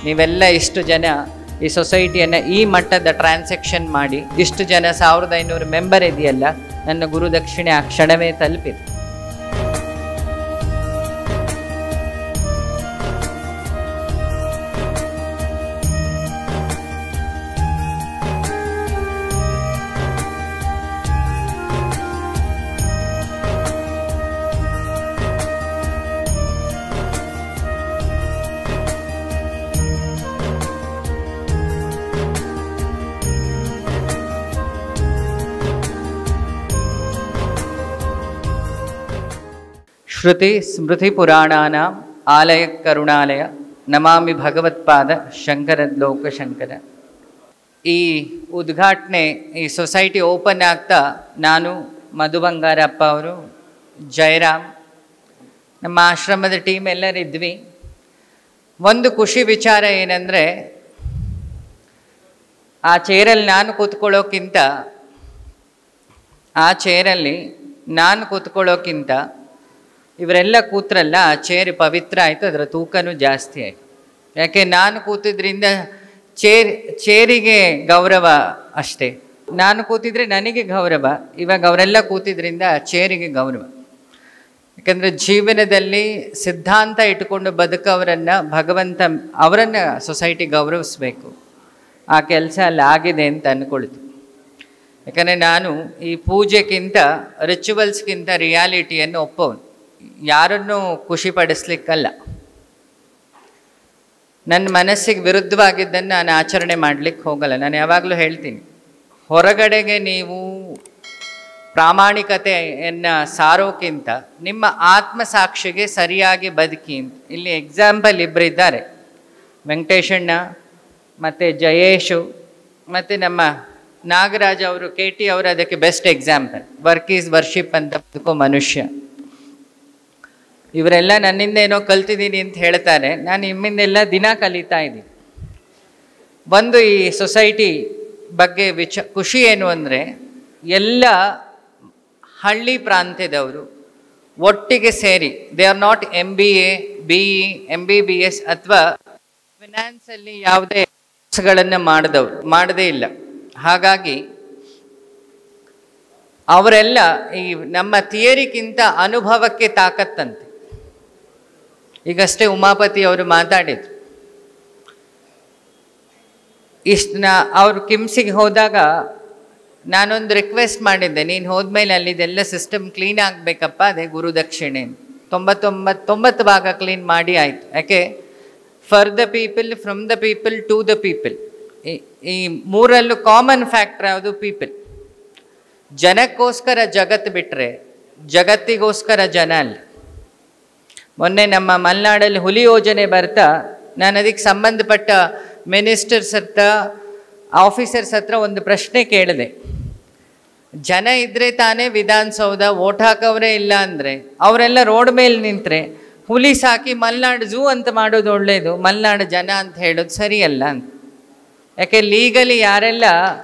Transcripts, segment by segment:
ನೀವೆಲ್ಲ ಇಷ್ಟು ಜನ ಈ ಸೊಸೈಟಿಯನ್ನು ಈ ಮಟ್ಟದ ಟ್ರಾನ್ಸಾಕ್ಷನ್ ಮಾಡಿ ಇಷ್ಟು ಜನ ಸಾವಿರದ ಐನೂರು ಮೆಂಬರ್ ಇದೆಯಲ್ಲ ನನ್ನ ಗುರುದಕ್ಷಿಣೆ ಆ ಕ್ಷಣವೇ ತಲುಪಿದೆ ಶ್ರುತಿ ಸ್ಮೃತಿ ಪುರಾಣಾನಾಂ ಆಲಯ ಕರುಣಾಲಯ ನಮಾಮಿ ಭಗವತ್ಪಾದ ಶಂಕರದ್ಲೋಕ ಶಂಕರ ಈ ಉದ್ಘಾಟನೆ ಈ ಸೊಸೈಟಿ ಓಪನ್ ಆಗ್ತಾ ನಾನು ಮಧು ಬಂಗಾರಪ್ಪ ಅವರು ಜಯರಾಮ್ ನಮ್ಮ ಆಶ್ರಮದ ಟೀಮ್ ಎಲ್ಲರಿದ್ವಿ ಒಂದು ಖುಷಿ ವಿಚಾರ ಏನಂದರೆ ಆ ಚೇರಲ್ಲಿ ನಾನು ಕೂತ್ಕೊಳ್ಳೋಕ್ಕಿಂತ ಆ ಚೇರಲ್ಲಿ ನಾನು ಕೂತ್ಕೊಳ್ಳೋಕ್ಕಿಂತ ಇವರೆಲ್ಲ ಕೂತ್ರಲ್ಲ ಆ ಚೇರ್ ಪವಿತ್ರ ಆಯಿತು ಅದರ ತೂಕನೂ ಜಾಸ್ತಿ ಆಯಿತು ಯಾಕೆ ನಾನು ಕೂತಿದ್ರಿಂದ ಚೇರ್ ಚೇರಿಗೆ ಗೌರವ ಅಷ್ಟೇ ನಾನು ಕೂತಿದ್ರೆ ನನಗೆ ಗೌರವ ಇವಾಗ ಅವರೆಲ್ಲ ಕೂತಿದ್ರಿಂದ ಆ ಚೇರಿಗೆ ಗೌರವ ಯಾಕಂದರೆ ಜೀವನದಲ್ಲಿ ಸಿದ್ಧಾಂತ ಇಟ್ಟುಕೊಂಡು ಬದುಕವರನ್ನು ಭಗವಂತ ಅವರನ್ನು ಸೊಸೈಟಿ ಗೌರವಿಸ್ಬೇಕು ಆ ಕೆಲಸ ಅಲ್ಲಿ ಆಗಿದೆ ಅಂತ ಅಂದ್ಕೊಳ್ತು ಯಾಕಂದರೆ ನಾನು ಈ ಪೂಜೆಗಿಂತ ರಿಚುವಲ್ಸ್ಗಿಂತ ರಿಯಾಲಿಟಿಯನ್ನು ಒಪ್ಪವನು ಯಾರನ್ನೂ ಖುಷಿಪಡಿಸ್ಲಿಕ್ಕಲ್ಲ ನನ್ನ ಮನಸ್ಸಿಗೆ ವಿರುದ್ಧವಾಗಿದ್ದನ್ನು ನಾನು ಆಚರಣೆ ಮಾಡಲಿಕ್ಕೆ ಹೋಗಲ್ಲ ನಾನು ಯಾವಾಗಲೂ ಹೇಳ್ತೀನಿ ಹೊರಗಡೆಗೆ ನೀವು ಪ್ರಾಮಾಣಿಕತೆಯನ್ನು ಸಾರೋಕ್ಕಿಂತ ನಿಮ್ಮ ಆತ್ಮಸಾಕ್ಷಿಗೆ ಸರಿಯಾಗಿ ಬದುಕಿ ಅಂತ ಇಲ್ಲಿ ಎಕ್ಸಾಂಪಲ್ ಇಬ್ಬರಿದ್ದಾರೆ ವೆಂಕಟೇಶಣ್ಣ ಮತ್ತು ಜಯೇಶು ಮತ್ತು ನಮ್ಮ ನಾಗರಾಜ್ ಅವರು ಕೆ ಟಿ ಅವರು ಅದಕ್ಕೆ best example work is worship ಅಂತ ಬದುಕೋ ಮನುಷ್ಯ ಇವರೆಲ್ಲ ನನ್ನಿಂದ ಏನೋ ಕಲ್ತಿದ್ದೀನಿ ಅಂತ ಹೇಳ್ತಾರೆ ನಾನು ನಿಮ್ಮಿಂದೆಲ್ಲ ದಿನ ಕಲಿತಾ ಇದ್ದೀನಿ ಒಂದು ಈ ಸೊಸೈಟಿ ಬಗ್ಗೆ ವಿಚ ಖುಷಿ ಏನು ಅಂದರೆ ಎಲ್ಲ ಹಳ್ಳಿ ಪ್ರಾಂತ್ಯದವರು ಒಟ್ಟಿಗೆ ಸೇರಿ they are not M B A B E M B B S ಅಥವಾ ಫಿನಾನ್ಸಲ್ಲಿ ಯಾವುದೇ ಕೋರ್ಸ್ಗಳನ್ನು ಮಾಡಿದವರು ಮಾಡದೇ ಇಲ್ಲ ಹಾಗಾಗಿ ಅವರೆಲ್ಲ ಈ ನಮ್ಮ ಥಿಯರಿಗಿಂತ ಅನುಭವಕ್ಕೆ ತಾಕತ್ತಂತೆ ಈಗಷ್ಟೇ ಉಮಾಪತಿ ಅವರು ಮಾತಾಡಿದ್ರು ಇಷ್ಟು ನಾ ಅವರು ಕಿಮ್ಸಿಗೆ ಹೋದಾಗ ನಾನೊಂದು ರಿಕ್ವೆಸ್ಟ್ ಮಾಡಿದ್ದೆ ನೀನು ಹೋದ್ಮೇಲೆ ಅಲ್ಲಿದೆಲ್ಲ ಸಿಸ್ಟಮ್ ಕ್ಲೀನ್ ಆಗಬೇಕಪ್ಪ ಅದೇ ಗುರುದಕ್ಷಿಣೆ ಅಂತ. ತೊಂಬತ್ತೊಂಬತ್ತು ತೊಂಬತ್ತು ಭಾಗ ಕ್ಲೀನ್ ಮಾಡಿ ಆಯಿತು ಯಾಕೆ for the people from the people to the people ಈ ಮೂರಲ್ಲೂ ಕಾಮನ್ ಫ್ಯಾಕ್ಟ್ರ್ ಯಾವುದು ಪೀಪಲ್ ಜನಕ್ಕೋಸ್ಕರ ಜಗತ್ತು ಬಿಟ್ಟರೆ ಜಗತ್ತಿಗೋಸ್ಕರ ಜನ ಅಲ್ಲ ಮೊನ್ನೆ ನಮ್ಮ ಮಲೆನಾಡಲ್ಲಿ ಹುಲಿ ಯೋಜನೆ ಬರ್ತಾ ನಾನು ಅದಕ್ಕೆ ಸಂಬಂಧಪಟ್ಟ ಮಿನಿಸ್ಟರ್ಸ್ ಹತ್ರ ಆಫೀಸರ್ಸ್ ಹತ್ರ ಒಂದು ಪ್ರಶ್ನೆ ಕೇಳಿದೆ ಜನ ಇದ್ರೆ ತಾನೇ ವಿಧಾನಸೌಧ ಓಟ್ ಹಾಕೋರೇ ಇಲ್ಲ ಅಂದರೆ ಅವರೆಲ್ಲ ರೋಡ್ ಮೇಲೆ ನಿಂತರೆ ಹುಲಿ ಸಾಕಿ ಮಲೆನಾಡು ಝೂ ಅಂತ ಮಾಡೋದು ಒಳ್ಳೆಯದು ಮಲೆನಾಡು ಜನ ಅಂತ ಹೇಳೋದು ಸರಿಯಲ್ಲ ಅಂತ ಯಾಕೆ ಲೀಗಲಿ ಯಾರೆಲ್ಲ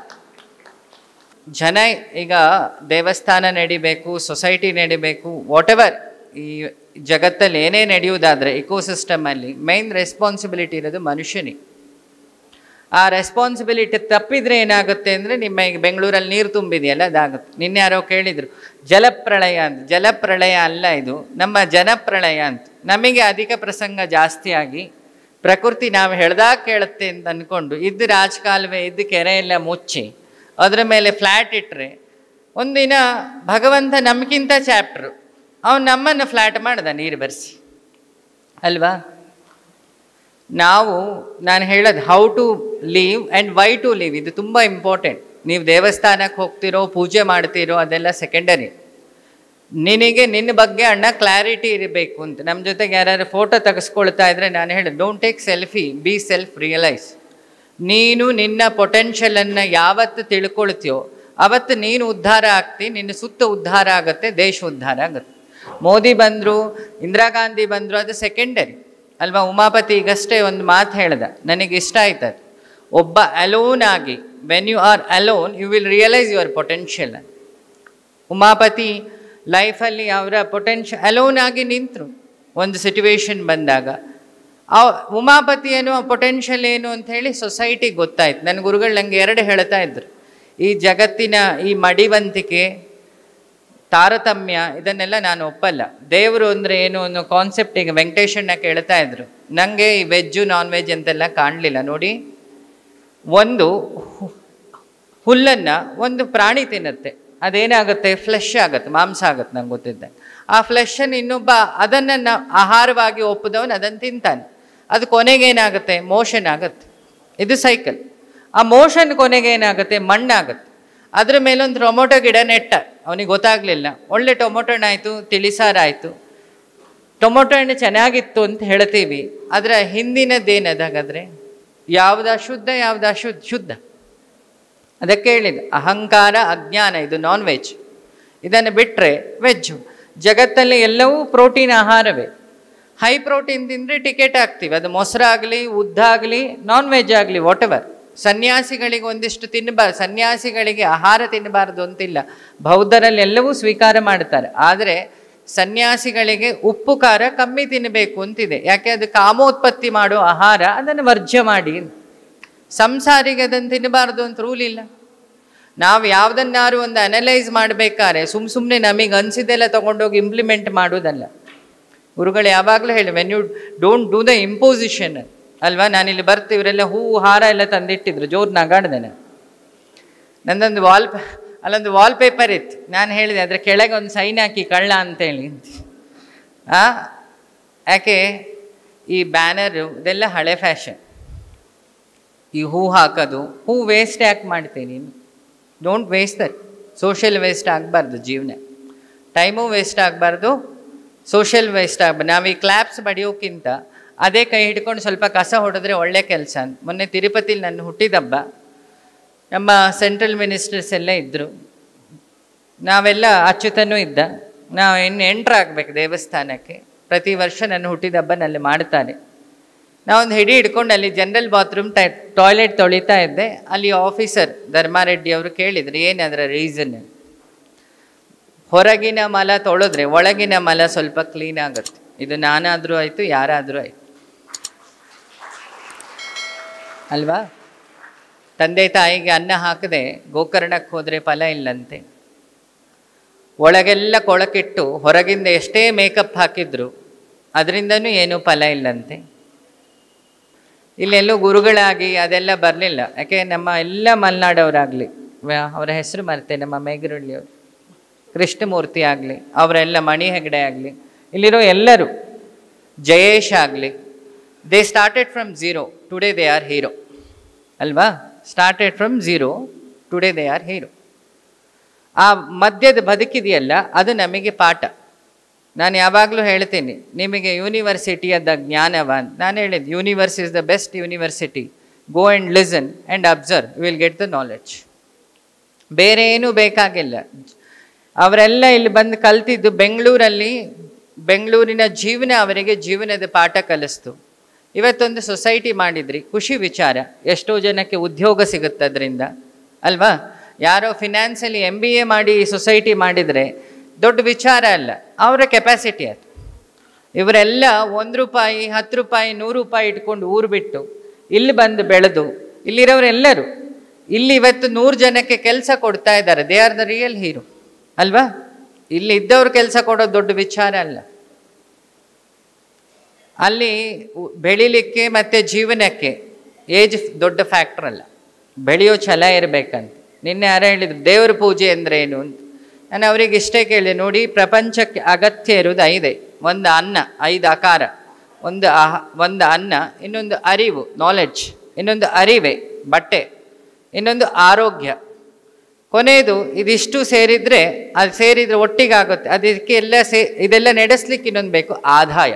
ಜನ ಈಗ ದೇವಸ್ಥಾನ ನಡಿಬೇಕು ಸೊಸೈಟಿ ನಡಿಬೇಕು ವಾಟ್ ಎವರ್ ಈ ಜಗತ್ತಲ್ಲಿ ಏನೇ ನಡೆಯುವುದಾದರೆ ಇಕೋಸಿಸ್ಟಮಲ್ಲಿ ಮೈನ್ ರೆಸ್ಪಾನ್ಸಿಬಿಲಿಟಿ ಇರೋದು ಮನುಷ್ಯನಿಗೆ ಆ ರೆಸ್ಪಾನ್ಸಿಬಿಲಿಟಿ ತಪ್ಪಿದ್ರೆ ಏನಾಗುತ್ತೆ ಅಂದರೆ ನಿಮ್ಮ ಈಗ ಬೆಂಗಳೂರಲ್ಲಿ ನೀರು ತುಂಬಿದೆಯಲ್ಲ ಅದಾಗುತ್ತೆ ನಿನ್ನೆ ಯಾರೋ ಕೇಳಿದರು ಜಲಪ್ರಳಯ ಅಂತ ಜಲಪ್ರಳಯ ಅಲ್ಲ ಇದು ನಮ್ಮ ಜನಪ್ರಳಯ ಅಂತ ನಮಗೆ ಅಧಿಕ ಪ್ರಸಂಗ ಜಾಸ್ತಿ ಆಗಿ ಪ್ರಕೃತಿ ನಾವು ಹೇಳ್ದಾಗ ಕೇಳುತ್ತೆ ಅಂತ ಅಂದ್ಕೊಂಡು ಇದ್ದು ರಾಜಕಾಲುವೆ ಇದ್ದು ಕೆರೆ ಎಲ್ಲ ಮುಚ್ಚಿ ಅದರ ಮೇಲೆ ಫ್ಲ್ಯಾಟ್ ಇಟ್ಟರೆ ಒಂದಿನ ಭಗವಂತ ನಮಗಿಂತ ಚಾಪ್ಟ್ರು ಅವನು ನಮ್ಮನ್ನು ಫ್ಲ್ಯಾಟ್ ಮಾಡ್ದ ನೀರು ಬರೆಸಿ ಅಲ್ವಾ ನಾವು ನಾನು ಹೇಳೋದು how to live and why to live ಇದು ತುಂಬ ಇಂಪಾರ್ಟೆಂಟ್ ನೀವು ದೇವಸ್ಥಾನಕ್ಕೆ ಹೋಗ್ತಿರೋ ಪೂಜೆ ಮಾಡ್ತಿರೋ ಅದೆಲ್ಲ ಸೆಕೆಂಡರಿ ನಿನಗೆ ನಿನ್ನ ಬಗ್ಗೆ ಅಣ್ಣ ಕ್ಲಾರಿಟಿ ಇರಬೇಕು ಅಂತ ನಮ್ಮ ಜೊತೆಗೆ ಯಾರು ಫೋಟೋ ತೆಗೆಸ್ಕೊಳ್ತಾ ಇದ್ರೆ ನಾನು ಹೇಳಿ don't take selfie be self realise ನೀನು ನಿನ್ನ ಪೊಟೆನ್ಷಿಯಲನ್ನು ಯಾವತ್ತು ತಿಳ್ಕೊಳ್ತೀಯೋ ಅವತ್ತು ನೀನು ಉದ್ಧಾರ ಆಗ್ತಿ ನಿನ್ನ ಸುತ್ತ ಉದ್ಧಾರ ಆಗುತ್ತೆ ದೇಶ ಉದ್ಧಾರ ಆಗುತ್ತೆ ಮೋದಿ ಬಂದರು ಇಂದಿರಾ ಗಾಂಧಿ ಬಂದರು ಅದು ಸೆಕೆಂಡರಿ ಅಲ್ವಾ ಉಮಾಪತಿ ಈಗಷ್ಟೇ ಒಂದು ಮಾತು ಹೇಳ್ದ ನನಗೆ ಇಷ್ಟ ಆಯ್ತು ಅದು ಒಬ್ಬ ಅಲೋನ್ ಆಗಿ when you are alone you will realise your potential Umapathi ಲೈಫಲ್ಲಿ ಅವರ ಪೊಟೆನ್ಷಿಯಲ್ ಅಲೋನ್ ಆಗಿ ನಿಂತರು ಒಂದು ಸಿಚುವೇಶನ್ ಬಂದಾಗ ಆ ಉಮಾಪತಿ ಏನು ಪೊಟೆನ್ಷಿಯಲ್ ಏನು ಅಂತ ಹೇಳಿ ಸೊಸೈಟಿಗೆ ಗೊತ್ತಾಯ್ತು ನನ್ನ ಗುರುಗಳು ನನಗೆ ಎರಡು ಹೇಳ್ತಾ ಇದ್ರು ಈ ಜಗತ್ತಿನ ಈ ಮಡಿವಂತಿಕೆ ತಾರತಮ್ಯ ಇದನ್ನೆಲ್ಲ ನಾನು ಒಪ್ಪಲ್ಲ ದೇವರು ಅಂದರೆ ಏನು ಅನ್ನೋ ಕಾನ್ಸೆಪ್ಟ್ ಈಗ ವೆಂಕಟೇಶಣ್ಣ ಕೇಳ್ತಾ ಇದ್ರು ನನಗೆ ಈ ವೆಜ್ಜು ನಾನ್ ವೆಜ್ ಅಂತೆಲ್ಲ ಕಾಣಲಿಲ್ಲ ನೋಡಿ ಒಂದು ಹು- ಹುಲ್ಲನ್ನು ಒಂದು ಪ್ರಾಣಿ ತಿನ್ನುತ್ತೆ ಅದೇನಾಗುತ್ತೆ ಫ್ಲೆಶ್ ಆಗುತ್ತೆ ಮಾಂಸ ಆಗುತ್ತೆ ನಂಗೆ ಗೊತ್ತಿದ್ದ ಆ ಫ್ಲೆಶನ್ನು ಇನ್ನೊಬ್ಬ ಅದನ್ನು ನ ಆಹಾರವಾಗಿ ಒಪ್ಪಿದವನು ಅದನ್ನು ತಿಂತಾನೆ ಅದು ಕೊನೆಗೇನಾಗುತ್ತೆ ಮೋಷನ್ ಆಗುತ್ತೆ ಇದು ಸೈಕಲ್ ಆ ಮೋಷನ್ ಕೊನೆಗೆ ಏನಾಗುತ್ತೆ ಮಣ್ಣಾಗುತ್ತೆ ಅದ್ರ ಮೇಲೊಂದು ಟೊಮೊಟೊ ಗಿಡ ನೆಟ್ಟ ಅವನಿಗೆ ಗೊತ್ತಾಗಲಿಲ್ಲ ಒಳ್ಳೆ ಟೊಮೊಟೊ ಹಣ್ಣಾಯಿತು ತಿಳಿಸಾರಾಯಿತು ಟೊಮೊಟೊ ಹಣ್ಣು ಚೆನ್ನಾಗಿತ್ತು ಅಂತ ಹೇಳ್ತೀವಿ ಅದರ ಹಿಂದಿನದ್ದೇನದಾಗಾದ್ರೆ ಯಾವ್ದು ಅಶುದ್ಧ ಯಾವ್ದು ಅಶುದ್ಧ ಶುದ್ಧ ಅದಕ್ಕೆ ಹೇಳಿದ ಅಹಂಕಾರ ಅಜ್ಞಾನ ಇದು ನಾನ್ ವೆಜ್ ಇದನ್ನು ಬಿಟ್ಟರೆ ವೆಜ್ಜು ಜಗತ್ತಲ್ಲಿ ಎಲ್ಲವೂ ಪ್ರೋಟೀನ್ ಆಹಾರವೇ ಹೈ ಪ್ರೋಟೀನ್ ತಿಂದರೆ ಟಿಕೆಟ್ ಹಾಕ್ತೀವಿ ಅದು ಮೊಸರಾಗಲಿ ಉದ್ದಾಗಲಿ ನಾನ್ ವೆಜ್ ಆಗಲಿ ವಾಟ್ ಎವರ್ ಸನ್ಯಾಸಿಗಳಿಗೆ ಒಂದಿಷ್ಟು ತಿನ್ನಬಾರ್ದು ಸನ್ಯಾಸಿಗಳಿಗೆ ಆಹಾರ ತಿನ್ನಬಾರ್ದು ಅಂತಿಲ್ಲ ಬೌದ್ಧರಲ್ಲಿ ಎಲ್ಲವೂ ಸ್ವೀಕಾರ ಮಾಡ್ತಾರೆ ಆದರೆ ಸನ್ಯಾಸಿಗಳಿಗೆ ಉಪ್ಪು ಖಾರ ಕಮ್ಮಿ ತಿನ್ನಬೇಕು ಅಂತಿದೆ ಯಾಕೆ ಅದು ಕಾಮೋತ್ಪತ್ತಿ ಮಾಡೋ ಆಹಾರ ಅದನ್ನು ವರ್ಜ್ಯ ಮಾಡಿ ಸಂಸಾರಿಗೆ ಅದನ್ನು ತಿನ್ನಬಾರ್ದು ಅಂತ ರೂಲ್ ಇಲ್ಲ ನಾವು ಯಾವುದನ್ನಾರು ಒಂದು ಅನಲೈಸ್ ಮಾಡಬೇಕಾದ್ರೆ ಸುಮ್ಮ ಸುಮ್ಮನೆ ನಮಗೆ ಅನಿಸಿದ್ದೆಲ್ಲ ತೊಗೊಂಡೋಗಿ ಇಂಪ್ಲಿಮೆಂಟ್ ಮಾಡೋದಲ್ಲ ಗುರುಗಳು ಯಾವಾಗಲೂ ಹೇಳಿ when you don't do the imposition ಅಲ್ವಾ ನಾನಿಲ್ಲಿ ಬರ್ತೀವಿ ಇವರೆಲ್ಲ ಹೂ ಹಾರ ಎಲ್ಲ ತಂದಿಟ್ಟಿದ್ರು ಜೋರು ನಗಾಡ್ದೆ ನಾನು ನಂದೊಂದು ವಾಲ್ ಅಲ್ಲೊಂದು ವಾಲ್ ಪೇಪರ್ ಇತ್ತು ನಾನು ಹೇಳಿದೆ ಅದ್ರ ಕೆಳಗೆ ಒಂದು ಸೈನ್ ಹಾಕಿ ಕಳ್ಳ ಅಂತೇಳಿ ಆ ಯಾಕೆ ಈ ಬ್ಯಾನರು ಇದೆಲ್ಲ ಹಳೆ ಫ್ಯಾಷನ್ ಈ ಹೂ ಹಾಕೋದು ಹೂ ವೇಸ್ಟ್ ಯಾಕೆ ಮಾಡ್ತೀನಿ don't waste that social waste ಆಗಬಾರ್ದು ಜೀವನ ಟೈಮು ವೇಸ್ಟ್ ಆಗಬಾರ್ದು ಸೋಷಿಯಲ್ ವೇಸ್ಟ್ ಆಗಬಾರ್ದು ನಾವು ಈ ಕ್ಲಾಪ್ಸ್ ಬಡಿಯೋಕ್ಕಿಂತ ಅದೇ ಕೈ ಹಿಡ್ಕೊಂಡು ಸ್ವಲ್ಪ ಕಸ ಹೊಡೆದ್ರೆ ಒಳ್ಳೆ ಕೆಲಸ ಅಂತ ಮೊನ್ನೆ ತಿರುಪತಿಲಿ ನನ್ನ ಹುಟ್ಟಿದಬ್ಬ ನಮ್ಮ ಸೆಂಟ್ರಲ್ ಮಿನಿಸ್ಟರ್ಸ್ ಎಲ್ಲ ಇದ್ದರು ನಾವೆಲ್ಲ ಅಚ್ಯುತನೂ ಇದ್ದ ನಾವು ಇನ್ನು ಎಂಟ್ರಾಗಬೇಕು ದೇವಸ್ಥಾನಕ್ಕೆ ಪ್ರತಿ ವರ್ಷ ನನ್ನ ಹುಟ್ಟಿದಬ್ಬನಲ್ಲಿ ಮಾಡ್ತಾರೆ ನಾವೊಂದು ಹಿಡಿ ಹಿಡ್ಕೊಂಡು ಅಲ್ಲಿ ಜನರಲ್ ಬಾತ್ರೂಮ್ ಟೈ ಟಾಯ್ಲೆಟ್ ತೊಳಿತಾ ಇದ್ದೆ ಅಲ್ಲಿ ಆಫೀಸರ್ ಧರ್ಮಾರೆಡ್ಡಿ ಅವರು ಕೇಳಿದ್ರು ಏನದರ ರೀಸನ್ ಹೊರಗಿನ ಮಲ ತೊಳೆದ್ರೆ ಒಳಗಿನ ಮಲ ಸ್ವಲ್ಪ ಕ್ಲೀನ್ ಆಗುತ್ತೆ ಇದು ನಾನಾದರೂ ಆಯಿತು ಯಾರಾದರೂ ಆಯಿತು ಅಲ್ವಾ ತಂದೆ ತಾಯಿಗೆ ಅನ್ನ ಹಾಕದೆ ಗೋಕರ್ಣಕ್ಕೆ ಹೋದರೆ ಫಲ ಇಲ್ಲಂತೆ ಒಳಗೆಲ್ಲ ಕೊಳಕಿಟ್ಟು ಹೊರಗಿಂದ ಎಷ್ಟೇ ಮೇಕಪ್ ಹಾಕಿದ್ರು ಅದರಿಂದನೂ ಏನೂ ಫಲ ಇಲ್ಲಂತೆ ಇಲ್ಲೆಲ್ಲೂ ಗುರುಗಳಾಗಿ ಅದೆಲ್ಲ ಬರಲಿಲ್ಲ ಯಾಕೆ ನಮ್ಮ ಎಲ್ಲ ಮಲೆನಾಡವರಾಗಲಿ ಅವರ ಹೆಸರು ಮರ್ತೆ ನಮ್ಮ ಮೇಘರಳ್ಳಿಯವರು ಕೃಷ್ಣಮೂರ್ತಿ ಆಗಲಿ ಅವರೆಲ್ಲ ಮಣಿ ಹೆಗಡೆ ಆಗಲಿ ಇಲ್ಲಿರೋ ಎಲ್ಲರೂ ಜಯೇಶ್ ಆಗಲಿ they started from zero today they are hero ಅಲ್ವಾ started from zero today they are hero ಆ ಮಧ್ಯದ ಬದುಕಿದೆಯಲ್ಲ ಅದು ನಮಗೆ ಪಾಠ ನಾನು ಯಾವಾಗಲೂ ಹೇಳ್ತೀನಿ ನಿಮಗೆ ಯೂನಿವರ್ಸಿಟಿಯದ ಜ್ಞಾನವ ನಾನು ಹೇಳಿದ್ದು universe is the best university go and listen and observe you will get the knowledge ಬೇರೆ ಏನೂ ಬೇಕಾಗಿಲ್ಲ ಅವರೆಲ್ಲ ಇಲ್ಲಿ ಬಂದು ಕಲ್ತಿದ್ದು ಬೆಂಗಳೂರಲ್ಲಿ ಬೆಂಗಳೂರಿನ ಜೀವನ ಅವರಿಗೆ ಜೀವನದ ಪಾಠ ಕಲಿಸ್ತು ಇವತ್ತೊಂದು ಸೊಸೈಟಿ ಮಾಡಿದ್ರಿ ಖುಷಿ ವಿಚಾರ ಎಷ್ಟೋ ಜನಕ್ಕೆ ಉದ್ಯೋಗ ಸಿಗುತ್ತೆ ಅದರಿಂದ ಅಲ್ವಾ ಯಾರೋ ಫಿನಾನ್ಸಲ್ಲಿ ಎಮ್ ಬಿ ಎ ಮಾಡಿ ಸೊಸೈಟಿ ಮಾಡಿದರೆ ದೊಡ್ಡ ವಿಚಾರ ಅಲ್ಲ ಅವರ ಕೆಪಾಸಿಟಿ ಅದು ಇವರೆಲ್ಲ ಒಂದು ರೂಪಾಯಿ ಹತ್ತು ರೂಪಾಯಿ ನೂರು ರೂಪಾಯಿ ಇಟ್ಕೊಂಡು ಊರು ಬಿಟ್ಟು ಇಲ್ಲಿ ಬಂದು ಬೆಳೆದು ಇಲ್ಲಿರೋರೆಲ್ಲರೂ ಇಲ್ಲಿ ಇವತ್ತು ನೂರು ಜನಕ್ಕೆ ಕೆಲಸ ಕೊಡ್ತಾ ಇದ್ದಾರೆ they are the real hero ಅಲ್ವಾ ಇಲ್ಲಿ ಇದ್ದವ್ರು ಕೆಲಸ ಕೊಡೋದು ದೊಡ್ಡ ವಿಚಾರ ಅಲ್ಲ ಅಲ್ಲಿ ಉ- ಬೆಳಿಲಿಕ್ಕೆ ಮತ್ತು ಜೀವನಕ್ಕೆ ಏಜ್ ದೊಡ್ಡ ಫ್ಯಾಕ್ಟರ್ ಅಲ್ಲ ಬೆಳೆಯೋ ಛಲ ಇರಬೇಕಂತ ನಿನ್ನೆ ಯಾರೋ ಹೇಳಿದ್ರು ದೇವ್ರ ಪೂಜೆ ಅಂದರೆ ಏನು ಅಂತ ನಾನು ಅವ್ರಿಗೆ ಇಷ್ಟೇ ಕೇಳಿದೆ ನೋಡಿ ಪ್ರಪಂಚಕ್ಕೆ ಅಗತ್ಯ ಇರೋದು ಐದೇ ಒಂದು ಅನ್ನ ಐದು ಆಕಾರ ಒಂದು ಆಹ ಒಂದು ಅನ್ನ ಇನ್ನೊಂದು ಅರಿವು ನಾಲೆಡ್ಜ್ ಇನ್ನೊಂದು ಅರಿವೆ ಬಟ್ಟೆ ಇನ್ನೊಂದು ಆರೋಗ್ಯ ಕೊನೆಯದು ಇದಿಷ್ಟು ಸೇರಿದರೆ ಅದು ಸೇರಿದರೆ ಒಟ್ಟಿಗಾಗುತ್ತೆ ಅದಕ್ಕೆ ಎಲ್ಲ ಸೇ ಇದೆಲ್ಲ ನಡೆಸ್ಲಿಕ್ಕೆ ಇನ್ನೊಂದು ಬೇಕು ಆದಾಯ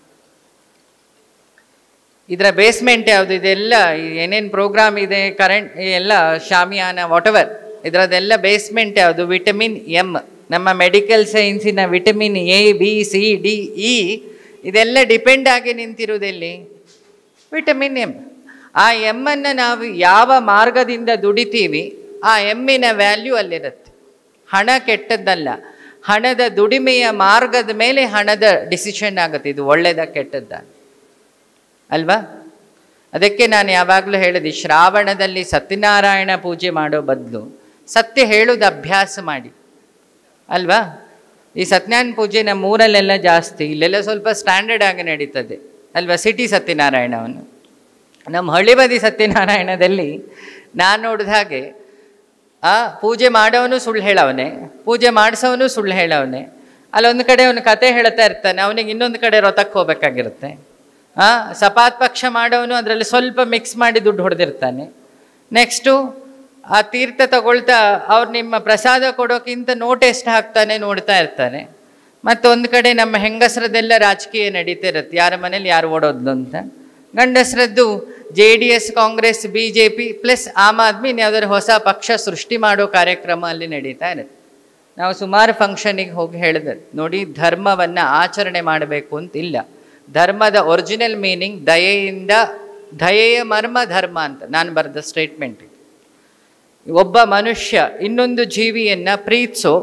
ಇದರ ಬೇಸ್ಮೆಂಟ್ ಯಾವುದು ಇದೆಲ್ಲ ಏನೇನು ಪ್ರೋಗ್ರಾಮ್ ಇದೆ ಕರೆಂಟ್ ಎಲ್ಲ ಶಾಮಿಯಾನ ವಾಟೆವರ್ ಇದರದೆಲ್ಲ ಬೇಸ್ಮೆಂಟ್ ಯಾವುದು ವಿಟಮಿನ್ ಎಮ್ ನಮ್ಮ ಮೆಡಿಕಲ್ ಸೈನ್ಸಿನ vitamin A B C D E ಇದೆಲ್ಲ ಡಿಪೆಂಡ್ ಆಗಿ ನಿಂತಿರುವುದೆಲ್ಲಿ ವಿಟಮಿನ್ ಎಮ್ ಆ ಎಮ್ಮನ್ನು ನಾವು ಯಾವ ಮಾರ್ಗದಿಂದ ದುಡಿತೀವಿ ಆ ಎಮ್ಮಿನ ವ್ಯಾಲ್ಯೂ ಅಲ್ಲಿರುತ್ತೆ ಹಣ ಕೆಟ್ಟದ್ದಲ್ಲ ಹಣದ ದುಡಿಮೆಯ ಮಾರ್ಗದ ಮೇಲೆ ಹಣದ ಡಿಸಿಷನ್ ಆಗುತ್ತೆ ಇದು ಒಳ್ಳೆಯದ ಕೆಟ್ಟದ್ದ ಅಲ್ವಾ ಅದಕ್ಕೆ ನಾನು ಯಾವಾಗಲೂ ಹೇಳಿದೆ ಶ್ರಾವಣದಲ್ಲಿ ಸತ್ಯನಾರಾಯಣ ಪೂಜೆ ಮಾಡೋ ಬದಲು ಸತ್ಯ ಹೇಳೋದು ಅಭ್ಯಾಸ ಮಾಡಿ ಅಲ್ವಾ ಈ ಸತ್ಯನಾರಾಯಣ ಪೂಜೆ ನಮ್ಮ ಊರಲ್ಲೆಲ್ಲ ಜಾಸ್ತಿ ಇಲ್ಲೆಲ್ಲ ಸ್ವಲ್ಪ ಸ್ಟ್ಯಾಂಡರ್ಡ್ ಆಗಿ ನಡೀತದೆ ಅಲ್ವಾ ಸಿಟಿ ಸತ್ಯನಾರಾಯಣವನ್ನು ನಮ್ಮ ಹಳ್ಳಿ ಬದಿ ಸತ್ಯನಾರಾಯಣದಲ್ಲಿ ನಾನು ನೋಡಿದ ಹಾಗೆ ಆ ಪೂಜೆ ಮಾಡೋನು ಸುಳ್ಳು ಹೇಳವನೆ ಪೂಜೆ ಮಾಡಿಸೋನು ಸುಳ್ಳು ಹೇಳವನೆ ಅಲ್ಲೊಂದು ಕಡೆ ಅವನು ಕತೆ ಹೇಳ್ತಾ ಇರ್ತಾನೆ ಅವನಿಗೆ ಇನ್ನೊಂದು ಕಡೆ ರೊತಕ್ಕೆ ಹೋಗ್ಬೇಕಾಗಿರುತ್ತೆ ಆ ಸಪಾತ್ ಪಕ್ಷ ಮಾಡೋನು ಅದರಲ್ಲಿ ಸ್ವಲ್ಪ ಮಿಕ್ಸ್ ಮಾಡಿ ದುಡ್ಡು ಹೊಡೆದಿರ್ತಾನೆ ನೆಕ್ಸ್ಟು ಆ ತೀರ್ಥ ತಗೊಳ್ತಾ ಅವ್ರು ನಿಮ್ಮ ಪ್ರಸಾದ ಕೊಡೋಕ್ಕಿಂತ ನೋಟ್ ಎಷ್ಟು ಹಾಕ್ತಾನೆ ನೋಡ್ತಾ ಇರ್ತಾನೆ ಮತ್ತೊಂದು ಕಡೆ ನಮ್ಮ ಹೆಂಗಸರದೆಲ್ಲ ರಾಜಕೀಯ ನಡೀತಿರುತ್ತೆ ಯಾರ ಮನೇಲಿ ಯಾರು ಓಡೋದು ಅಂತ ಗಂಡಸರದ್ದು J D S Congress B J P plus Aam Aadmi ಯಾವುದಾದ್ರು ಹೊಸ ಪಕ್ಷ ಸೃಷ್ಟಿ ಮಾಡೋ ಕಾರ್ಯಕ್ರಮ ಅಲ್ಲಿ ನಡೀತಾ ಇರುತ್ತೆ ನಾವು ಸುಮಾರು ಫಂಕ್ಷನಿಗೆ ಹೋಗಿ ಹೇಳಿದೆ ನೋಡಿ ಧರ್ಮವನ್ನು ಆಚರಣೆ ಮಾಡಬೇಕು ಅಂತಿಲ್ಲ ಧರ್ಮದ ಒರಿಜಿನಲ್ ಮೀನಿಂಗ್ ದಯೆಯಿಂದ ದಯೆಯ ಮರ್ಮ ಧರ್ಮ ಅಂತ ನಾನು ಬರೆದ ಸ್ಟೇಟ್ಮೆಂಟ್ ಒಬ್ಬ ಮನುಷ್ಯ ಇನ್ನೊಂದು ಜೀವಿಯನ್ನು ಪ್ರೀತಿಸೋ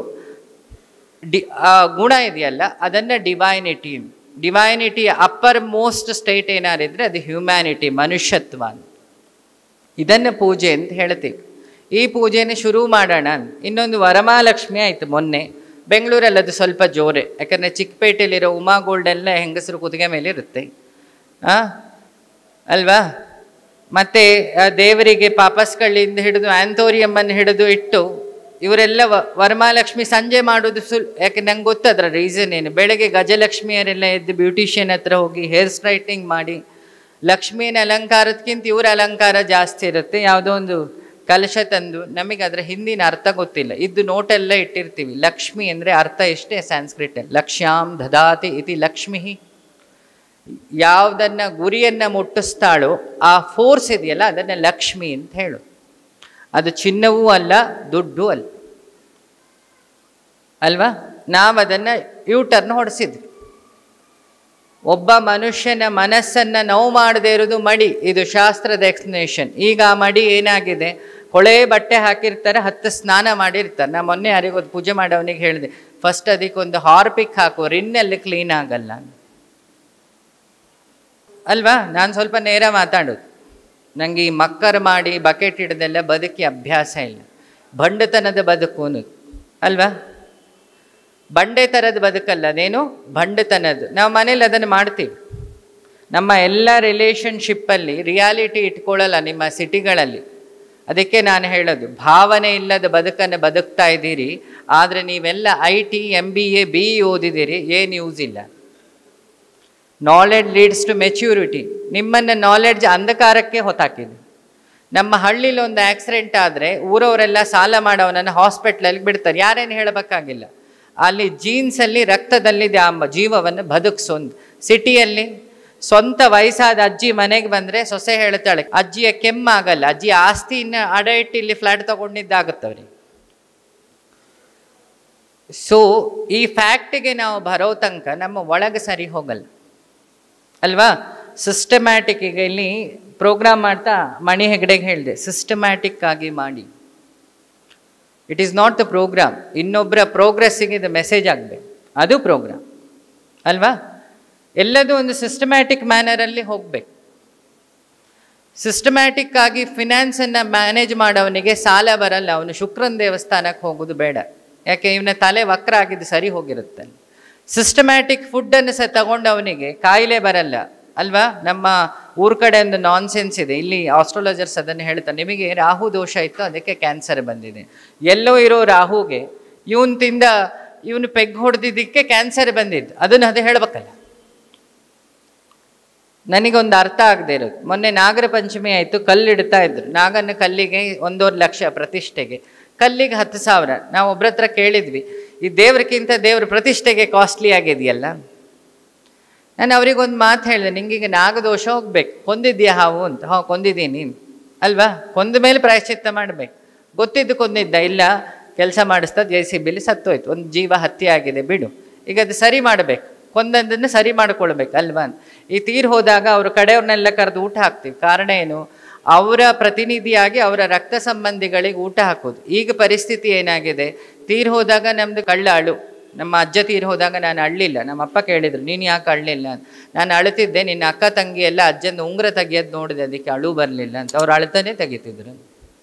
ಡಿ ಆ ಗುಣ ಇದೆಯಲ್ಲ ಅದನ್ನು ಡಿವೈನಿಟಿ ಡಿವೈನಿಟಿಯ ಅಪ್ಪರ್ ಮೋಸ್ಟ್ ಸ್ಟೇಟ್ ಏನಾರಿದ್ರೆ ಅದು ಹ್ಯುಮ್ಯಾನಿಟಿ ಮನುಷ್ಯತ್ವ ಅಂತ ಇದನ್ನು ಪೂಜೆ ಅಂತ ಹೇಳ್ತೀವಿ ಈ ಪೂಜೆನ ಶುರು ಮಾಡೋಣ ಅಂತ ಇನ್ನೊಂದು ವರಮಹಾಲಕ್ಷ್ಮಿ ಆಯಿತು ಮೊನ್ನೆ ಬೆಂಗಳೂರಲ್ಲಿ ಅದು ಸ್ವಲ್ಪ ಜೋರೆ ಯಾಕಂದರೆ ಚಿಕ್ಕಪೇಟೆಯಲ್ಲಿರೋ ಉಮಾ ಗೋಲ್ಡ್ ಎಲ್ಲ ಹೆಂಗಸರು ಕುದುಗೆ ಮೇಲೆ ಇರುತ್ತೆ ಆ ಅಲ್ವಾ ಮತ್ತು ದೇವರಿಗೆ ಪಾಪಸ್ಗಳಿಂದ ಹಿಡಿದು ಆ್ಯಂಥೋರಿಯಮ್ಮನ್ನು ಹಿಡಿದು ಇಟ್ಟು ಇವರೆಲ್ಲ ವ ವರಮಹಾಲಕ್ಷ್ಮಿ ಸಂಜೆ ಮಾಡೋದು ಸುಲ್ ಯಾಕೆ ನಂಗೆ ಗೊತ್ತು ಅದರ ರೀಸನ್ ಏನು ಬೆಳಗ್ಗೆ ಗಜಲಕ್ಷ್ಮಿಯರೆಲ್ಲ ಎದ್ದು ಬ್ಯೂಟಿಷಿಯನ್ ಹತ್ರ ಹೋಗಿ ಹೇರ್ ಸ್ಟ್ರೈಟ್ನಿಂಗ್ ಮಾಡಿ ಲಕ್ಷ್ಮಿಯನ ಅಲಂಕಾರದಕ್ಕಿಂತ ಇವರ ಅಲಂಕಾರ ಜಾಸ್ತಿ ಇರುತ್ತೆ ಯಾವುದೋ ಒಂದು ಕಲಶ ತಂದು ನಮಗೆ ಅದರ ಹಿಂದಿನ ಅರ್ಥ ಗೊತ್ತಿಲ್ಲ ಇದ್ದು ನೋಟೆಲ್ಲ ಇಟ್ಟಿರ್ತೀವಿ ಲಕ್ಷ್ಮಿ ಅಂದರೆ ಅರ್ಥ ಎಷ್ಟೇ ಸ್ಯಾನ್ಸ್ಕ್ರಿಟ್ ಲಕ್ಷ್ಯಾಂ ದದಾತಿ ಇತಿ ಲಕ್ಷ್ಮಿ ಯಾವುದನ್ನು ಗುರಿಯನ್ನು ಮುಟ್ಟಿಸ್ತಾಳೋ ಆ ಫೋರ್ಸ್ ಇದೆಯಲ್ಲ ಅದನ್ನು ಲಕ್ಷ್ಮಿ ಅಂತ ಹೇಳು ಅದು ಚಿನ್ನವೂ ಅಲ್ಲ ದುಡ್ಡು ಅಲ್ಲ ಅಲ್ವಾ ನಾವು ಅದನ್ನು ಯೂಟರ್ನ್ ಹೊಡೆಸಿದ್ವಿ ಒಬ್ಬ ಮನುಷ್ಯನ ಮನಸ್ಸನ್ನು ನೋವು ಮಾಡದೇ ಇರೋದು ಮಡಿ ಇದು ಶಾಸ್ತ್ರದ ಎಕ್ಸ್ಪ್ಲನೇಷನ್ ಈಗ ಆ ಮಡಿ ಏನಾಗಿದೆ ಹೊಳೆ ಬಟ್ಟೆ ಹಾಕಿರ್ತಾರೆ ಹತ್ತು ಸ್ನಾನ ಮಾಡಿರ್ತಾರೆ ನಾ ಮೊನ್ನೆ ಯಾರಿಗೊಂದು ಪೂಜೆ ಮಾಡೋವನಿಗೆ ಹೇಳಿದೆ ಫಸ್ಟ್ ಅದಕ್ಕೊಂದು ಹಾರ್ಪಿಕ್ ಹಾಕು ರಿನ್ನಲ್ಲಿ ಕ್ಲೀನ್ ಆಗಲ್ಲ ಅಲ್ವಾ ನಾನು ಸ್ವಲ್ಪ ನೇರ ಮಾತಾಡೋದು ನನಗೆ ಈ ಮಕ್ಕರ್ ಮಾಡಿ ಬಕೆಟ್ ಹಿಡ್ದೆಲ್ಲ ಬದುಕಿ ಅಭ್ಯಾಸ ಇಲ್ಲ ಬಂಡತನದ ಬದುಕು ಅನ್ನೋದು ಅಲ್ವಾ ಬಂಡೆ ಥರದ ಬದುಕಲ್ಲ ಅದೇನು ಬಂಡತನದ್ದು ನಾವು ಮನೇಲಿ ಅದನ್ನು ಮಾಡ್ತೀವಿ ನಮ್ಮ ಎಲ್ಲ ರಿಲೇಷನ್ಶಿಪ್ಪಲ್ಲಿ ರಿಯಾಲಿಟಿ ಇಟ್ಕೊಳ್ಳಲ್ಲ ನಿಮ್ಮ ಸಿಟಿಗಳಲ್ಲಿ ಅದಕ್ಕೆ ನಾನು ಹೇಳೋದು ಭಾವನೆ ಇಲ್ಲದ ಬದುಕನ್ನು ಬದುಕ್ತಾ ಇದ್ದೀರಿ ಆದರೆ ನೀವೆಲ್ಲ I T M B A B E ಓದಿದ್ದೀರಿ ಏನು ಯೂಸ್ ಇಲ್ಲ ನಾಲೆಡ್ಜ್ ಲೀಡ್ಸ್ ಟು ಮೆಚ್ಯೂರಿಟಿ ನಿಮ್ಮನ್ನು ನಾಲೆಡ್ಜ್ ಅಂಧಕಾರಕ್ಕೆ ಹೊತ್ತಾಕಿದೆ ನಮ್ಮ ಹಳ್ಳಿಲಿ ಒಂದು ಆಕ್ಸಿಡೆಂಟ್ ಆದರೆ ಊರವರೆಲ್ಲ ಸಾಲ ಮಾಡೋವನನ್ನು ಹಾಸ್ಪಿಟ್ಲಲ್ಲಿ ಬಿಡ್ತಾರೆ ಯಾರೇನು ಹೇಳಬೇಕಾಗಿಲ್ಲ ಅಲ್ಲಿ ಜೀನ್ಸಲ್ಲಿ ರಕ್ತದಲ್ಲಿದೆ ಆ ಜೀವವನ್ನು ಬದುಕ್ಸೊಂದು ಸಿಟಿಯಲ್ಲಿ ಸ್ವಂತ ವಯಸ್ಸಾದ ಅಜ್ಜಿ ಮನೆಗೆ ಬಂದರೆ ಸೊಸೆ ಹೇಳ್ತಾಳೆ ಅಜ್ಜಿಯ ಕೆಮ್ಮಾಗಲ್ಲ ಅಜ್ಜಿ ಆಸ್ತಿನ ಅಡ ಇಟ್ಟು ಇಲ್ಲಿ ಫ್ಲ್ಯಾಟ್ ತೊಗೊಂಡಿದ್ದಾಗುತ್ತವ್ರಿ ಸೊ ಈ ಫ್ಯಾಕ್ಟಿಗೆ ನಾವು ಬರೋ ತನಕ ನಮ್ಮ ಒಳಗೆ ಸರಿ ಹೋಗಲ್ಲ ಅಲ್ವಾ ಸಿಸ್ಟಮ್ಯಾಟಿಕ್ ಈಗ ಇಲ್ಲಿ ಪ್ರೋಗ್ರಾಮ್ ಮಾಡ್ತಾ ಮಣಿ ಹೆಗಡೆಗೆ ಹೇಳಿದೆ ಸಿಸ್ಟಮ್ಯಾಟಿಕ್ ಆಗಿ ಮಾಡಿ it is not the program ಇನ್ನೊಬ್ಬರ ಪ್ರೋಗ್ರೆಸ್ಸಿಗೆ ಇದು ಮೆಸೇಜ್ ಆಗಬೇಕು ಅದು ಪ್ರೋಗ್ರಾಮ್ ಅಲ್ವಾ ಎಲ್ಲದೂ ಒಂದು ಸಿಸ್ಟಮ್ಯಾಟಿಕ್ ಮ್ಯಾನರಲ್ಲಿ ಹೋಗಬೇಕು ಸಿಸ್ಟಮ್ಯಾಟಿಕ್ ಆಗಿ ಫಿನಾನ್ಸನ್ನು ಮ್ಯಾನೇಜ್ ಮಾಡೋವನಿಗೆ ಸಾಲ ಬರಲ್ಲ ಅವನು ಶುಕ್ರನ ದೇವಸ್ಥಾನಕ್ಕೆ ಹೋಗೋದು ಬೇಡ ಯಾಕೆ ಇವನ ತಲೆ ವಕ್ರ ಆಗಿದ್ದು ಸರಿ ಹೋಗಿರುತ್ತೆ ಸಿಸ್ಟಮ್ಯಾಟಿಕ್ ಫುಡ್ಡನ್ನು ಸಹ ತಗೊಂಡವನಿಗೆ ಕಾಯಿಲೆ ಬರಲ್ಲ ಅಲ್ವಾ ನಮ್ಮ ಊರ ಕಡೆ ಒಂದು ನಾನ್ ಸೆನ್ಸ್ ಇದೆ ಇಲ್ಲಿ ಆಸ್ಟ್ರಾಲಜರ್ಸ್ ಅದನ್ನು ಹೇಳ್ತಾರೆ ನಿಮಗೆ ರಾಹು ದೋಷ ಇತ್ತು ಅದಕ್ಕೆ ಕ್ಯಾನ್ಸರ್ ಬಂದಿದೆ ಎಲ್ಲೋ ಇರೋ ರಾಹುಗೆ ಇವನ್ ತಿಂದ ಇವನು ಪೆಗ್ ಹೊಡೆದಿದ್ದಕ್ಕೆ ಕ್ಯಾನ್ಸರ್ ಬಂದಿದ್ದು ಅದನ್ನು ಅದು ಹೇಳ್ಬೇಕಲ್ಲ ನನಗೊಂದು ಅರ್ಥ ಆಗದೆ ಇರೋದು ಮೊನ್ನೆ ನಾಗರ ಪಂಚಮಿ ಆಯಿತು ಕಲ್ಲಿಡ್ತಾ ಇದ್ರು ನಾಗನ ಕಲ್ಲಿಗೆ ಒಂದೂವರೆ ಲಕ್ಷ ಪ್ರತಿಷ್ಠೆಗೆ ಕಲ್ಲಿಗೆ ಹತ್ತು ಸಾವಿರ ನಾವು ಒಬ್ರ ಹತ್ರ ಕೇಳಿದ್ವಿ ಈ ದೇವ್ರಕ್ಕಿಂತ ದೇವ್ರ ಪ್ರತಿಷ್ಠೆಗೆ ಕಾಸ್ಟ್ಲಿ ಆಗಿದೆಯಲ್ಲ ನಾನು ಅವ್ರಿಗೊಂದು ಮಾತು ಹೇಳಿದೆ ನಿಂಗೀಗ ನಾಗದೋಷ ಹೋಗ್ಬೇಕು ಕೊಂದಿದ್ಯಾ ಹಾವು ಅಂತ ಹಾಂ ಕೊಂದಿದ್ದೀನಿ ಅಲ್ವಾ ಕೊಂದ ಮೇಲೆ ಪ್ರಾಯಶ್ಚಿತ್ತ ಮಾಡಬೇಕು ಗೊತ್ತಿದ್ದು ಕೊಂದಿದ್ದ ಇಲ್ಲ ಕೆಲಸ ಮಾಡಿಸ್ತಾ ಜೆ ಸಿ ಬಿಲಿ ಸತ್ತೋಯ್ತು ಒಂದು ಜೀವ ಹತ್ಯೆ ಆಗಿದೆ ಬಿಡು ಈಗ ಅದು ಸರಿ ಮಾಡಬೇಕು ಕೊಂದದ್ದನ್ನು ಸರಿ ಮಾಡ್ಕೊಳ್ಬೇಕು ಅಲ್ವಾ ಈ ತೀರ್ ಹೋದಾಗ ಅವ್ರ ಕಡೆಯವ್ರನ್ನೆಲ್ಲ ಕರೆದು ಊಟ ಹಾಕ್ತೀವಿ ಕಾರಣ ಏನು ಅವರ ಪ್ರತಿನಿಧಿಯಾಗಿ ಅವರ ರಕ್ತ ಸಂಬಂಧಿಗಳಿಗೆ ಊಟ ಹಾಕೋದು ಈಗ ಪರಿಸ್ಥಿತಿ ಏನಾಗಿದೆ ತೀರ್ ಹೋದಾಗ ನಮ್ಮದು ಕಳ್ಳಾಳು ನಮ್ಮ ಅಜ್ಜ ತೀರಿ ಹೋದಾಗ ನಾನು ಅಳ್ಳಿಲ್ಲ ನಮ್ಮ ಅಪ್ಪ ಕೇಳಿದ್ರು ನೀನು ಯಾಕೆ ಅಳ್ಳಿಲ್ಲ ಅಂತ ನಾನು ಅಳ್ತಿದ್ದೆ ನಿನ್ನ ಅಕ್ಕ ತಂಗಿ ಎಲ್ಲ ಅಜ್ಜನ ಉಂಗ್ರ ತೆಗಿಯೋದು ನೋಡಿದೆ ಅದಕ್ಕೆ ಅಳು ಬರಲಿಲ್ಲ ಅಂತ ಅವ್ರು ಅಳ್ತಾನೆ ತೆಗಿತಿದ್ರು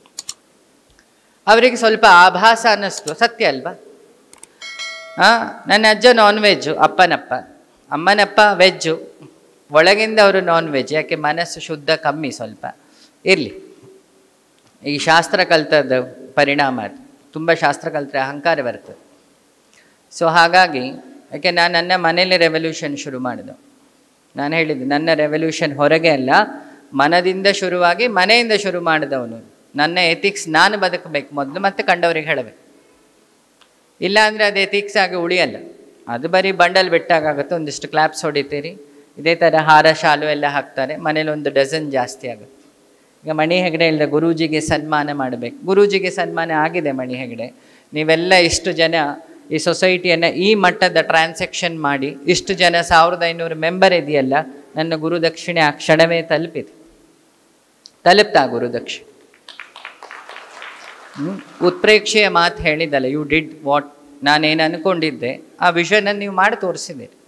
ಅವರಿಗೆ ಸ್ವಲ್ಪ ಆಭಾಸ ಅನ್ನಿಸ್ತು ಸತ್ಯ ಅಲ್ವಾ ಹಾಂ ನನ್ನ ಅಜ್ಜ ನಾನ್ ವೆಜ್ಜು ಅಪ್ಪನಪ್ಪ ಅಮ್ಮನಪ್ಪ ವೆಜ್ಜು ಒಳಗಿಂದ ಅವರು ನಾನ್ ವೆಜ್ ಯಾಕೆ ಮನಸ್ಸು ಶುದ್ಧ ಕಮ್ಮಿ ಸ್ವಲ್ಪ ಇರಲಿ ಈ ಶಾಸ್ತ್ರ ಕಲ್ತದ್ದು ಪರಿಣಾಮ ಅದು ತುಂಬ ಶಾಸ್ತ್ರ ಕಲ್ತ್ರೆ ಅಹಂಕಾರ ಬರ್ತದೆ ಸೊ ಹಾಗಾಗಿ ಯಾಕೆ ನಾನು ನನ್ನ ಮನೇಲಿ ರೆವಲ್ಯೂಷನ್ ಶುರು ಮಾಡಿದೆ ನಾನು ಹೇಳಿದ್ದು ನನ್ನ ರೆವಲ್ಯೂಷನ್ ಹೊರಗೆ ಅಲ್ಲ ಮನದಿಂದ ಶುರುವಾಗಿ ಮನೆಯಿಂದ ಶುರು ಮಾಡಿದವನು ನನ್ನ ಎಥಿಕ್ಸ್ ನಾನು ಬದುಕಬೇಕು ಮೊದಲು ಮತ್ತೆ ಕಂಡವರಿಗೆ ಹೇಳಬೇಕು ಇಲ್ಲ ಅಂದರೆ ಅದು ಎಥಿಕ್ಸ್ ಆಗಿ ಉಳಿಯಲ್ಲ ಅದು ಬರೀ ಬಂಡಲ್ ಬಿಟ್ಟಾಗುತ್ತೆ ಒಂದಿಷ್ಟು ಕ್ಲಾಪ್ಸ್ ಹೊಡಿತೀರಿ ಇದೇ ಥರ ಹಾರ ಶಾಲು ಎಲ್ಲ ಹಾಕ್ತಾರೆ ಮನೇಲಿ ಒಂದು ಡಜನ್ ಜಾಸ್ತಿ ಆಗುತ್ತೆ ಈಗ ಮಣಿ ಹೆಗಡೆ ಹೇಳಿದ ಗುರೂಜಿಗೆ ಸನ್ಮಾನ ಮಾಡಬೇಕು ಗುರೂಜಿಗೆ ಸನ್ಮಾನ ಆಗಿದೆ ಮಣಿ ಹೆಗಡೆ ನೀವೆಲ್ಲ ಇಷ್ಟು ಜನ ಈ ಸೊಸೈಟಿಯನ್ನು ಈ ಮಟ್ಟದ ಟ್ರಾನ್ಸಾಕ್ಷನ್ ಮಾಡಿ ಇಷ್ಟು ಜನ ಸಾವಿರದ ಐನೂರು ಮೆಂಬರ್ ಇದೆಯಲ್ಲ ನನ್ನ ಗುರುದಕ್ಷಿಣೆ ಆ ಕ್ಷಣವೇ ತಲುಪಿದೆ ತಲುಪ್ತಾ ಗುರುದಕ್ಷಿಣೆ ಹ್ಮ್? ಉತ್ಪ್ರೇಕ್ಷೆಯ ಮಾತು ಹೇಳಿದ್ದಲ್ಲ ಯು ಡಿಡ್ ವಾಟ್ ನಾನೇನು ಅನ್ಕೊಂಡಿದ್ದೆ ಆ ವಿಷನ್ ನೀವು ಮಾಡಿ ತೋರಿಸಿದ್ದೀರಿ